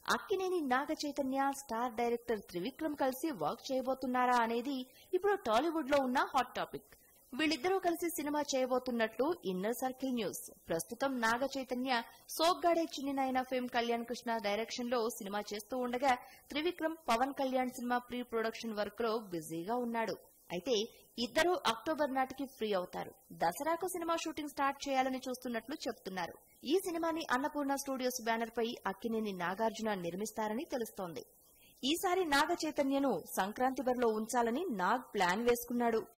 Akkineni Naga Chaitanya star director Trivikram కలిసి work చేయబోతున్నారా అనేది ఇప్పుడు టాలీవుడ్ లో ఉన్న హాట్ టాపిక్ వీళ్ళిద్దరూ కలిసి సినిమా చేయబోతున్నట్లు ఇన్నర్ సర్కిల్ న్యూస్ ప్రస్తుతం నాగ చైతన్య సోగ్గాడే చిన్నినాయన ఫిల్మ్ కళ్యాణ్ కృష్ణ డైరెక్షన్ లో సినిమా చేస్తూ ఉండగా త్రివిక్రమ్ పవన్ కళ్యాణ్ సినిమా ప్రీ ప్రొడక్షన్ వర్క్ లో బిజీగా ఉన్నాడు అయితే ఇద్దరూ అక్టోబర్ నాటికి ఫ్రీ అవుతారు దసరాకు సినిమా షూటింగ్ స్టార్ట్ చేయాలని చూస్తున్నట్లు చెప్తున్నారు ఈ సినిమాని అన్నపూర్ణ స్టూడియోస్ బ్యానర్ పై అక్కినేని నాగార్జున నిర్మిస్తారని తెలుస్తోంది ఈసారి నాగ చైతన్యను సంక్రాంతి బరిలో ఉంచాలని నాగ్ ప్లాన్ వేసుకున్నాడు